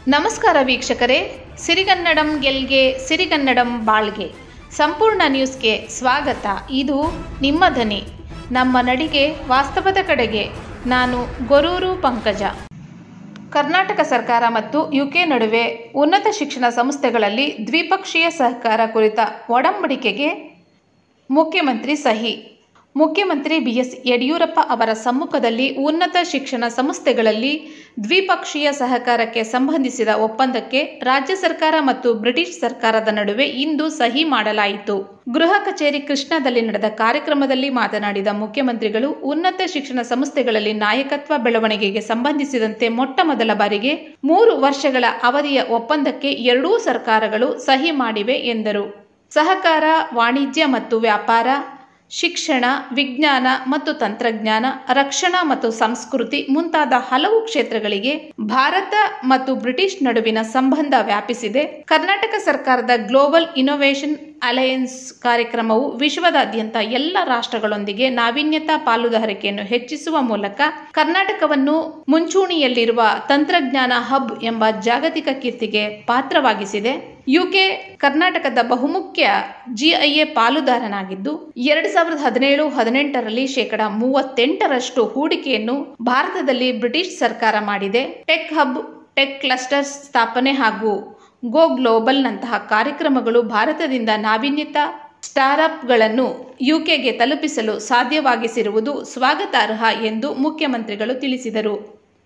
ನಮಸ್ಕಾರ ವೀಕ್ಷಕರೇ ಸಿರಿಗನ್ನಡಂ ಗೆಲ್ಗೆ ಸಿರಿಗನ್ನಡಂ ಬಾಳ್ಗೆ ಸಂಪೂರ್ಣ ನ್ಯೂಸ್ಗೆ ಸ್ವಾಗತ ಇದು ನಿಮ್ಮ ಧ್ವನಿ ನಮ್ಮ ನಡಿಗೆ ವಾಸ್ತವದ ಕಡೆಗೆ ನಾನು ಗೊರೂರು ಪಂಕಜ ಕರ್ನಾಟಕ ಸರ್ಕಾರ ಮತ್ತು ಯುಕೆ ನಡುವೆ ಉನ್ನತ ಶಿಕ್ಷಣ ಸಂಸ್ಥೆಗಳಲ್ಲಿ ದ್ವಿಪಕ್ಷೀಯ ಸಹಕಾರ ಕುರಿತ ಒಡಂಬಡಿಕೆಗೆ ಮುಖ್ಯಮಂತ್ರಿ ಸಹಿ ಮುಖ್ಯಮಂತ್ರಿ ಬಿಎಸ್ ಯಡಿಯೂರಪ್ಪ ಅವರ ಸಮ್ಮುಖದಲ್ಲಿ ಉನ್ನತ ಶಿಕ್ಷಣ ಸಂಸ್ಥೆಗಳಲ್ಲಿ ದ್ವಿಪಕ್ಷೀಯ ಸಹಕಾರಕ್ಕೆ ಸಂಬಂಧಿಸಿದ ಒಪ್ಪಂದಕ್ಕೆ ರಾಜ್ಯ ಸರ್ಕಾರ ಮತ್ತು ಬ್ರಿಟಿಷ್ ಸರ್ಕಾರದ ನಡುವೆ ಇಂದು ಸಹಿ ಮಾಡಲಾಯಿತು ಗೃಹ ಕಚೇರಿ ಕೃಷ್ಣದಲ್ಲಿ ನಡೆದ ಕಾರ್ಯಕ್ರಮದಲ್ಲಿ ಮಾತನಾಡಿದ ಮುಖ್ಯಮಂತ್ರಿಗಳು ಉನ್ನತ ಶಿಕ್ಷಣ ಸಂಸ್ಥೆಗಳಲ್ಲಿ ನಾಯಕತ್ವ ಬೆಳವಣಿಗೆಗೆ ಸಂಬಂಧಿಸಿದಂತೆ ಮೊಟ್ಟ ಮೊದಲ ಬಾರಿಗೆ ಮೂರು ವರ್ಷಗಳ ಅವಧಿಯ ಒಪ್ಪಂದಕ್ಕೆ ಎರಡೂ ಸರ್ಕಾರಗಳು ಸಹಿ ಮಾಡಿವೆ ಎಂದರು ಸಹಕಾರ ವಾಣಿಜ್ಯ ಮತ್ತು ವ್ಯಾಪಾರ ಶಿಕ್ಷಣ ವಿಜ್ಞಾನ ಮತ್ತು ತಂತ್ರಜ್ಞಾನ ರಕ್ಷಣಾ ಮತ್ತು ಸಂಸ್ಕೃತಿ ಮುಂತಾದ ಹಲವು ಕ್ಷೇತ್ರಗಳಿಗೆ ಭಾರತ ಮತ್ತು ಬ್ರಿಟಿಷ್ ನಡುವಿನ ಸಂಬಂಧ ವ್ಯಾಪಿಸಿದೆ ಕರ್ನಾಟಕ ಸರ್ಕಾರದ ಗ್ಲೋಬಲ್ ಇನೋವೇಷನ್ ಅಲಯನ್ಸ್ ಕಾರ್ಯಕ್ರಮವು ವಿಶ್ವದಾದ್ಯಂತ ಎಲ್ಲ ರಾಷ್ಟ್ರಗಳೊಂದಿಗೆ ನಾವೀನ್ಯತಾ ಪಾಲುದಾರಿಕೆಯನ್ನು ಹೆಚ್ಚಿಸುವ ಮೂಲಕ ಕರ್ನಾಟಕವನ್ನು ಮುಂಚೂಣಿಯಲ್ಲಿರುವ ತಂತ್ರಜ್ಞಾನ ಹಬ್ ಎಂಬ ಜಾಗತಿಕ ಕೀರ್ತಿಗೆ ಪಾತ್ರವಾಗಿಸಿದೆ ಯುಕೆ ಕರ್ನಾಟಕದ ಬಹುಮುಖ್ಯ ಜಿಐಎ ಪಾಲುದಾರನಾಗಿದ್ದು ಎರಡು ಸಾವಿರದ ಹದಿನೇಳು ಹದಿನೆಂಟರಲ್ಲಿ ಶೇಕಡ ಮೂವತ್ತೆಂಟರಷ್ಟು ಹೂಡಿಕೆಯನ್ನು ಭಾರತದಲ್ಲಿ ಬ್ರಿಟಿಷ್ ಸರ್ಕಾರ ಮಾಡಿದೆ ಟೆಕ್ ಹಬ್ ಟೆಕ್ ಕ್ಲಸ್ಟರ್ಸ್ ಸ್ಥಾಪನೆ ಹಾಗೂ ಗೋ ಗ್ಲೋಬಲ್ನಂತಹ ಕಾರ್ಯಕ್ರಮಗಳು ಭಾರತದಿಂದ ನಾವೀನ್ಯತಾ ಸ್ಟಾರ್ಟ್ಅಪ್ಗಳನ್ನು ಯುಕೆಗೆ ತಲುಪಿಸಲು ಸಾಧ್ಯವಾಗಿಸಿರುವುದು ಸ್ವಾಗತಾರ್ಹ ಎಂದು ಮುಖ್ಯಮಂತ್ರಿಗಳು ತಿಳಿಸಿದರು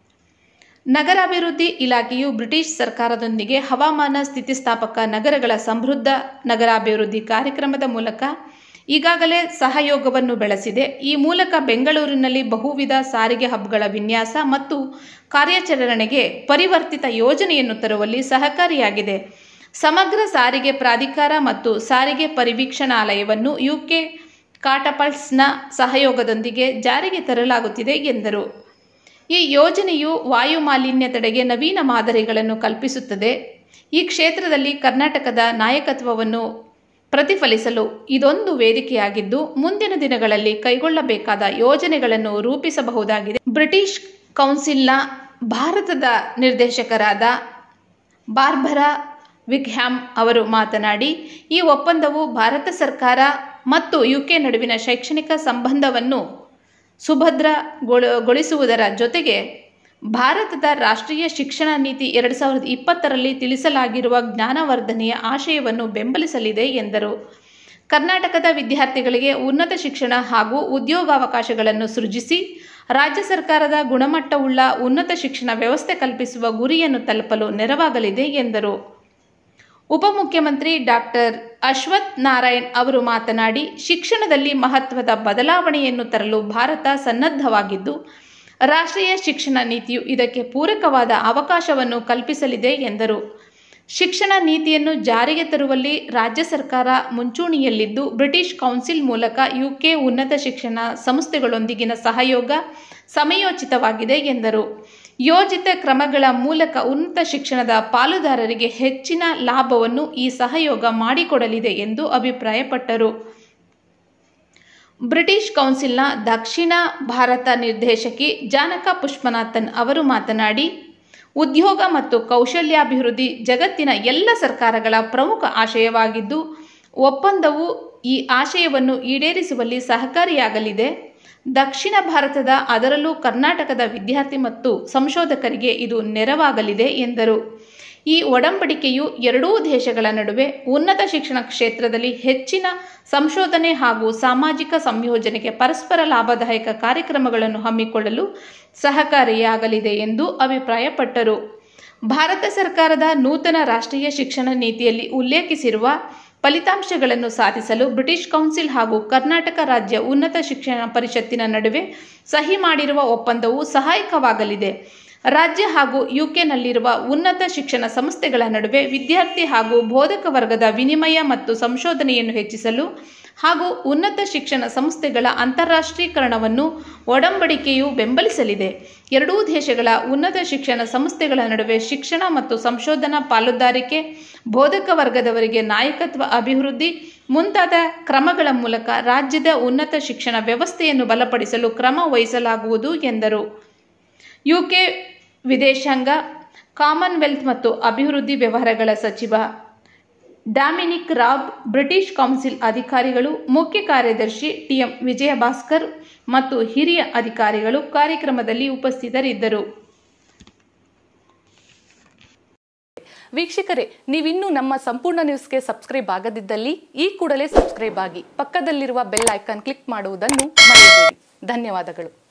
ನಗರಾಭಿವೃದ್ಧಿ ಇಲಾಖೆಯು ಬ್ರಿಟಿಷ್ ಸರ್ಕಾರದೊಂದಿಗೆ ಹವಾಮಾನ ಸ್ಥಿತಿಸ್ಥಾಪಕ ನಗರಗಳ ಸಮೃದ್ಧ ನಗರಾಭಿವೃದ್ಧಿ ಕಾರ್ಯಕ್ರಮದ ಮೂಲಕ ಈಗಾಗಲೇ ಸಹಯೋಗವನ್ನು ಬೆಳೆಸಿದೆ ಈ ಮೂಲಕ ಬೆಂಗಳೂರಿನಲ್ಲಿ ಬಹುವಿಧ ಸಾರಿಗೆ ಹಬ್ಗಳ ವಿನ್ಯಾಸ ಮತ್ತು ಕಾರ್ಯಾಚರಣೆಗೆ ಪರಿವರ್ತಿತ ಯೋಜನೆಯನ್ನು ತರುವಲ್ಲಿ ಸಹಕಾರಿಯಾಗಿದೆ ಸಮಗ್ರ ಸಾರಿಗೆ ಪ್ರಾಧಿಕಾರ ಮತ್ತು ಸಾರಿಗೆ ಪರಿವೀಕ್ಷಣಾಲಯವನ್ನು ಯುಕೆ ಕಾಟಪಲ್ಸ್ನ ಸಹಯೋಗದೊಂದಿಗೆ ಜಾರಿಗೆ ತರಲಾಗುತ್ತಿದೆ ಎಂದರು ಈ ಯೋಜನೆಯು ವಾಯು ಮಾಲಿನ್ಯ ತಡೆಗೆ ನವೀನ ಮಾದರಿಗಳನ್ನು ಕಲ್ಪಿಸುತ್ತದೆ ಈ ಕ್ಷೇತ್ರದಲ್ಲಿ ಕರ್ನಾಟಕದ ನಾಯಕತ್ವವನ್ನು ಪ್ರತಿಫಲಿಸಲು ಇದೊಂದು ವೇದಿಕೆಯಾಗಿದ್ದು ಮುಂದಿನ ದಿನಗಳಲ್ಲಿ ಕೈಗೊಳ್ಳಬೇಕಾದ ಯೋಜನೆಗಳನ್ನು ರೂಪಿಸಬಹುದಾಗಿದೆ ಬ್ರಿಟಿಷ್ ಕೌನ್ಸಿಲ್ನ ಭಾರತದ ನಿರ್ದೇಶಕರಾದ ಬಾರ್ಬರಾ ವಿಗ್ಹ್ಯಾಮ್ ಅವರು ಮಾತನಾಡಿ ಈ ಒಪ್ಪಂದವು ಭಾರತ ಸರ್ಕಾರ ಮತ್ತು ಯುಕೆ ನಡುವಿನ ಶೈಕ್ಷಣಿಕ ಸಂಬಂಧವನ್ನು ಸುಭದ್ರಗೊಳಿಸುವುದರ ಜೊತೆಗೆ ಭಾರತದ ರಾಷ್ಟ್ರೀಯ ಶಿಕ್ಷಣ ನೀತಿ ಎರಡು ಸಾವಿರದ ಇಪ್ಪತ್ತರಲ್ಲಿ ತಿಳಿಸಲಾಗಿರುವ ಜ್ಞಾನವರ್ಧನೆಯ ಆಶಯವನ್ನು ಬೆಂಬಲಿಸಲಿದೆ ಎಂದರು ಕರ್ನಾಟಕದ ವಿದ್ಯಾರ್ಥಿಗಳಿಗೆ ಉನ್ನತ ಶಿಕ್ಷಣ ಹಾಗೂ ಉದ್ಯೋಗಾವಕಾಶಗಳನ್ನು ಸೃಜಿಸಿ ರಾಜ್ಯ ಸರ್ಕಾರದ ಗುಣಮಟ್ಟವುಳ್ಳ ಉನ್ನತ ಶಿಕ್ಷಣ ವ್ಯವಸ್ಥೆ ಕಲ್ಪಿಸುವ ಗುರಿಯನ್ನು ತಲುಪಲು ನೆರವಾಗಲಿದೆ ಎಂದರು ಉಪಮುಖ್ಯಮಂತ್ರಿ ಡಾಕ್ಟರ್ ಅಶ್ವಥ್ ನಾರಾಯಣ್ ಅವರು ಮಾತನಾಡಿ ಶಿಕ್ಷಣದಲ್ಲಿ ಮಹತ್ವದ ಬದಲಾವಣೆಯನ್ನು ತರಲು ಭಾರತ ಸನ್ನದ್ಧವಾಗಿದ್ದು ರಾಷ್ಟ್ರೀಯ ಶಿಕ್ಷಣ ನೀತಿಯು ಇದಕ್ಕೆ ಪೂರಕವಾದ ಅವಕಾಶವನ್ನು ಕಲ್ಪಿಸಲಿದೆ ಎಂದರು ಶಿಕ್ಷಣ ನೀತಿಯನ್ನು ಜಾರಿಗೆ ತರುವಲ್ಲಿ ರಾಜ್ಯ ಸರ್ಕಾರ ಮುಂಚೂಣಿಯಲ್ಲಿದ್ದು ಬ್ರಿಟಿಷ್ ಕೌನ್ಸಿಲ್ ಮೂಲಕ ಯುಕೆ ಉನ್ನತ ಶಿಕ್ಷಣ ಸಂಸ್ಥೆಗಳೊಂದಿಗಿನ ಸಹಯೋಗ ಸಮಯೋಚಿತವಾಗಿದೆ ಎಂದರು ಯೋಜಿತ ಕ್ರಮಗಳ ಮೂಲಕ ಉನ್ನತ ಶಿಕ್ಷಣದ ಪಾಲುದಾರರಿಗೆ ಹೆಚ್ಚಿನ ಲಾಭವನ್ನು ಈ ಸಹಯೋಗ ಮಾಡಿಕೊಡಲಿದೆ ಎಂದು ಅಭಿಪ್ರಾಯಪಟ್ಟರು ಬ್ರಿಟಿಷ್ ಕೌನ್ಸಿಲ್ನ ದಕ್ಷಿಣ ಭಾರತ ನಿರ್ದೇಶಕಿ ಜಾನಕ ಪುಷ್ಪನಾಥನ್ ಅವರು ಮಾತನಾಡಿ ಉದ್ಯೋಗ ಮತ್ತು ಕೌಶಲ್ಯಾಭಿವೃದ್ಧಿ ಜಗತ್ತಿನ ಎಲ್ಲ ಸರ್ಕಾರಗಳ ಪ್ರಮುಖ ಆಶಯವಾಗಿದ್ದು ಒಪ್ಪಂದವು ಈ ಆಶಯವನ್ನು ಈಡೇರಿಸುವಲ್ಲಿ ಸಹಕಾರಿಯಾಗಲಿದೆ ದಕ್ಷಿಣ ಭಾರತದ ಅದರಲ್ಲೂ ಕರ್ನಾಟಕದ ವಿದ್ಯಾರ್ಥಿ ಮತ್ತು ಸಂಶೋಧಕರಿಗೆ ಇದು ನೆರವಾಗಲಿದೆ ಎಂದರು ಈ ಒಡಂಬಡಿಕೆಯು ಎರಡೂ ದೇಶಗಳ ನಡುವೆ ಉನ್ನತ ಶಿಕ್ಷಣ ಕ್ಷೇತ್ರದಲ್ಲಿ ಹೆಚ್ಚಿನ ಸಂಶೋಧನೆ ಹಾಗೂ ಸಾಮಾಜಿಕ ಸಂಯೋಜನೆಗೆ ಪರಸ್ಪರ ಲಾಭದಾಯಕ ಕಾರ್ಯಕ್ರಮಗಳನ್ನು ಹಮ್ಮಿಕೊಳ್ಳಲು ಸಹಕಾರಿಯಾಗಲಿದೆ ಎಂದು ಅಭಿಪ್ರಾಯಪಟ್ಟರು ಭಾರತ ಸರ್ಕಾರದ ನೂತನ ರಾಷ್ಟ್ರೀಯ ಶಿಕ್ಷಣ ನೀತಿಯಲ್ಲಿ ಉಲ್ಲೇಖಿಸಿರುವ ಫಲಿತಾಂಶಗಳನ್ನು ಸಾಧಿಸಲು ಬ್ರಿಟಿಷ್ ಕೌನ್ಸಿಲ್ ಹಾಗೂ ಕರ್ನಾಟಕ ರಾಜ್ಯ ಉನ್ನತ ಶಿಕ್ಷಣ ಪರಿಷತ್ತಿನ ನಡುವೆ ಸಹಿ ಮಾಡಿರುವ ಒಪ್ಪಂದವು ಸಹಾಯಕವಾಗಲಿದೆ ರಾಜ್ಯ ಹಾಗೂ ಯುಕೆನಲ್ಲಿರುವ ಉನ್ನತ ಶಿಕ್ಷಣ ಸಂಸ್ಥೆಗಳ ನಡುವೆ ವಿದ್ಯಾರ್ಥಿ ಹಾಗೂ ಬೋಧಕ ವರ್ಗದ ವಿನಿಮಯ ಮತ್ತು ಸಂಶೋಧನೆಯನ್ನು ಹೆಚ್ಚಿಸಲು ಹಾಗೂ ಉನ್ನತ ಶಿಕ್ಷಣ ಸಂಸ್ಥೆಗಳ ಅಂತಾರಾಷ್ಟ್ರೀಕರಣವನ್ನು ಒಡಂಬಡಿಕೆಯು ಬೆಂಬಲಿಸಲಿದೆ ಎರಡೂ ದೇಶಗಳ ಉನ್ನತ ಶಿಕ್ಷಣ ಸಂಸ್ಥೆಗಳ ನಡುವೆ ಶಿಕ್ಷಣ ಮತ್ತು ಸಂಶೋಧನಾ ಪಾಲುದಾರಿಕೆ ಬೋಧಕ ವರ್ಗದವರಿಗೆ ನಾಯಕತ್ವ ಅಭಿವೃದ್ಧಿ ಮುಂತಾದ ಕ್ರಮಗಳ ಮೂಲಕ ರಾಜ್ಯದ ಉನ್ನತ ಶಿಕ್ಷಣ ವ್ಯವಸ್ಥೆಯನ್ನು ಬಲಪಡಿಸಲು ಕ್ರಮ ವಹಿಸಲಾಗುವುದು ಎಂದರು ಯುಕೆ ವಿದೇಶಾಂಗ ಕಾಮನ್ವೆಲ್ತ್ ಮತ್ತು ಅಭಿವೃದ್ಧಿ ವ್ಯವಹಾರಗಳ ಸಚಿವ ಡಾಮಿನಿಕ್ ರಾಬ್ ಬ್ರಿಟಿಷ್ ಕೌನ್ಸಿಲ್ ಅಧಿಕಾರಿಗಳು ಮುಖ್ಯ ಕಾರ್ಯದರ್ಶಿ ಟಿಎಂ ವಿಜಯಭಾಸ್ಕರ್ ಮತ್ತು ಹಿರಿಯ ಅಧಿಕಾರಿಗಳು ಕಾರ್ಯಕ್ರಮದಲ್ಲಿ ಉಪಸ್ಥಿತರಿದ್ದರು ವೀಕ್ಷಕರೇ ನೀವಿನ್ನೂ ನಮ್ಮ ಸಂಪೂರ್ಣ ನ್ಯೂಸ್ಗೆ ಸಬ್ಸ್ಕ್ರೈಬ್ ಆಗದಿದ್ದಲ್ಲಿ ಈ ಕೂಡಲೇ ಸಬ್ಸ್ಕ್ರೈಬ್ ಆಗಿ ಪಕ್ಕದಲ್ಲಿರುವ ಬೆಲ್ ಐಕಾನ್ ಕ್ಲಿಕ್ ಮಾಡುವುದನ್ನು ಮರೆಯಬೇಡಿ ಧನ್ಯವಾದಗಳು